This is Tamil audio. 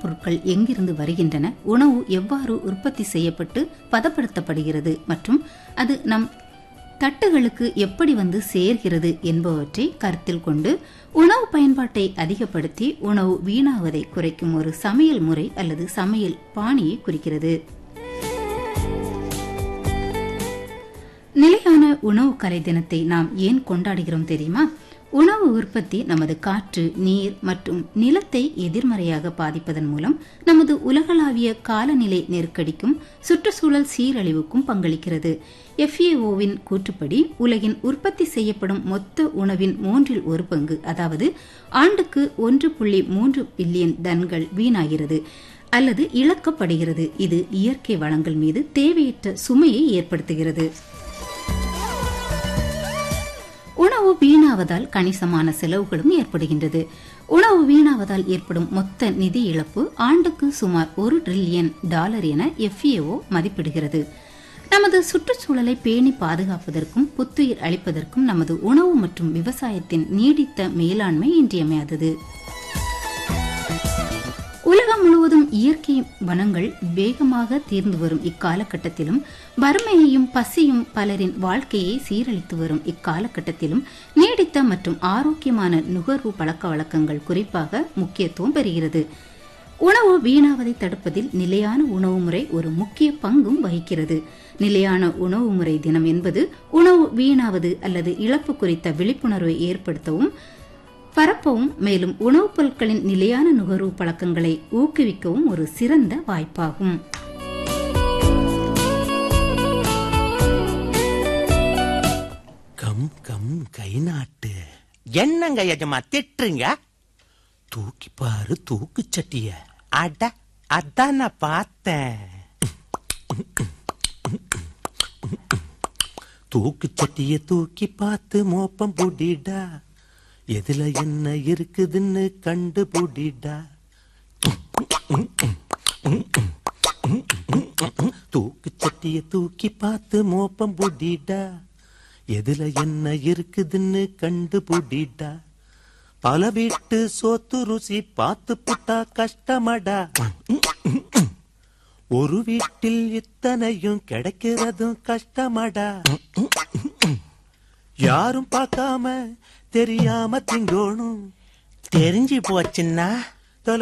மூலப்பொருட்கள் எங்கிருந்து வருகின்றன உணவு எவ்வாறு உற்பத்தி செய்யப்பட்டு பதப்படுத்தப்படுகிறது மற்றும் அது நம் தட்டுகளுக்கு எப்படி வந்து சேர்கிறது என்பவற்றை கருத்தில் கொண்டு உணவு பயன்பாட்டை அதிகப்படுத்தி உணவு வீணாவதை குறைக்கும் ஒரு சமையல் முறை அல்லது சமையல் பாணியை குறிக்கிறது நிலையான உணவு கலை தினத்தை நாம் ஏன் கொண்டாடுகிறோம் தெரியுமா உணவு உற்பத்தி நமது காற்று நீர் மற்றும் நிலத்தை எதிர்மறையாக பாதிப்பதன் மூலம் நமது உலகளாவிய காலநிலை நெருக்கடிக்கும் சுற்றுச்சூழல் சீரழிவுக்கும் பங்களிக்கிறது எஃப்ஏஓவின் கூற்றுப்படி உலகின் உற்பத்தி செய்யப்படும் மொத்த உணவின் மூன்றில் ஒரு பங்கு அதாவது ஆண்டுக்கு ஒன்று புள்ளி மூன்று பில்லியன் டன்கள் வீணாகிறது அல்லது இழக்கப்படுகிறது இது இயற்கை வளங்கள் மீது தேவையற்ற சுமையை ஏற்படுத்துகிறது உணவு வீணாவதால் கணிசமான செலவுகளும் ஏற்படுகின்றது உணவு வீணாவதால் ஏற்படும் மொத்த நிதி இழப்பு ஆண்டுக்கு சுமார் ஒரு டிரில்லியன் டாலர் என எஃப்ஏஓ மதிப்பிடுகிறது நமது சுற்றுச்சூழலை பேணி பாதுகாப்பதற்கும் புத்துயிர் அளிப்பதற்கும் நமது உணவு மற்றும் விவசாயத்தின் நீடித்த மேலாண்மை இன்றியமையாதது உலகம் முழுவதும் இயற்கை வனங்கள் வேகமாக தீர்ந்து வரும் இக்காலகட்டத்திலும் வறுமையையும் பசியும் பலரின் வாழ்க்கையை சீரழித்து வரும் இக்காலகட்டத்திலும் நீடித்த மற்றும் ஆரோக்கியமான நுகர்வு பழக்க வழக்கங்கள் குறிப்பாக முக்கியத்துவம் பெறுகிறது உணவு வீணாவதை தடுப்பதில் நிலையான உணவு முறை ஒரு முக்கிய பங்கும் வகிக்கிறது நிலையான உணவு முறை தினம் என்பது உணவு வீணாவது அல்லது இழப்பு குறித்த விழிப்புணர்வை ஏற்படுத்தவும் பரப்பவும் மேலும் உணவுப் பொருட்களின் நிலையான நுகர்வு பழக்கங்களை ஊக்குவிக்கவும் ஒரு சிறந்த வாய்ப்பாகும் கம் கம் கை நாட்டு என்னங்க எஜமா திட்டுறீங்க தூக்கி பாரு தூக்கு சட்டிய அட அதான் நான் பார்த்தேன் தூக்கு சட்டிய தூக்கி பார்த்து மோப்பம் புடிடா எதுல என்ன இருக்குதுன்னு கண்டு புடிடா தூக்கு சட்டிய தூக்கி பார்த்து மோப்பம் புடிடா எதுல என்ன இருக்குதுன்னு கண்டு புடிடா பல வீட்டு சோத்து ருசி பார்த்து புட்டா கஷ்டமடா ஒரு வீட்டில் இத்தனையும் கிடைக்கிறதும் கஷ்டமடா யாரும் பார்க்காம தெரியாம திங்கோணும் தெரிஞ்சு போச்சுன்னா